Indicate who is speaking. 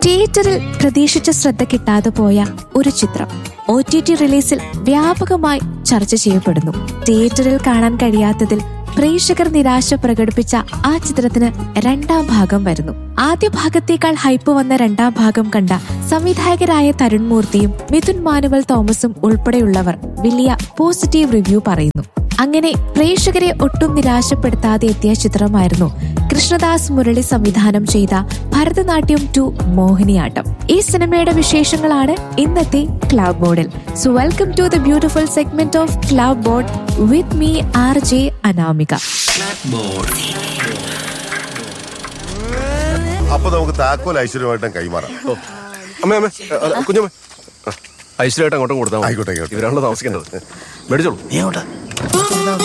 Speaker 1: തിയേറ്ററിൽ പ്രതീക്ഷിച്ച ശ്രദ്ധ കിട്ടാതെ പോയ ഒരു ചിത്രം ഒ ടി ടി റിലീസിൽ വ്യാപകമായി ചർച്ച ചെയ്യപ്പെടുന്നു തിയേറ്ററിൽ കാണാൻ കഴിയാത്തതിൽ പ്രേക്ഷകർ നിരാശ പ്രകടിപ്പിച്ച ആ ചിത്രത്തിന് രണ്ടാം ഭാഗം വരുന്നു ആദ്യ ഭാഗത്തേക്കാൾ ഹൈപ്പ് വന്ന രണ്ടാം ഭാഗം കണ്ട സംവിധായകരായ തരുൺ മൂർത്തിയും മിഥുൻ മാനുവൽ തോമസും ഉൾപ്പെടെയുള്ളവർ വലിയ പോസിറ്റീവ് റിവ്യൂ പറയുന്നു അങ്ങനെ പ്രേക്ഷകരെ ഒട്ടും നിരാശപ്പെടുത്താതെ എത്തിയ ചിത്രമായിരുന്നു കൃഷ്ണദാസ് മുരളി സംവിധാനം ചെയ്ത ഭരതനാട്യം ടു മോഹിനിയാട്ടം ഈ സിനിമയുടെ വിശേഷങ്ങളാണ് ഇന്നത്തെ ക്ലബ് ബോർഡിൽ so welcome to the beautiful segment of club board with me R J Anamika
Speaker 2: അപ്പൊ നമുക്ക് താക്കോൽ ഐശ്വര്യമായിട്ടും കൈമാറാം
Speaker 3: അമ്മേ അമ്മേ അല്ല, കുഞ്ഞമ്മേ ആ, ഐശ്വര്യമായിട്ട് അങ്ങോട്ടും കൊടുത്താൽ
Speaker 2: ആയിക്കോട്ടെ, ആയിക്കോട്ടെ.
Speaker 3: ഇവരാണല്ലോ താമസിക്കേണ്ടത് മേടിച്ചോളൂ
Speaker 4: നീ അങ്ങോട്ട്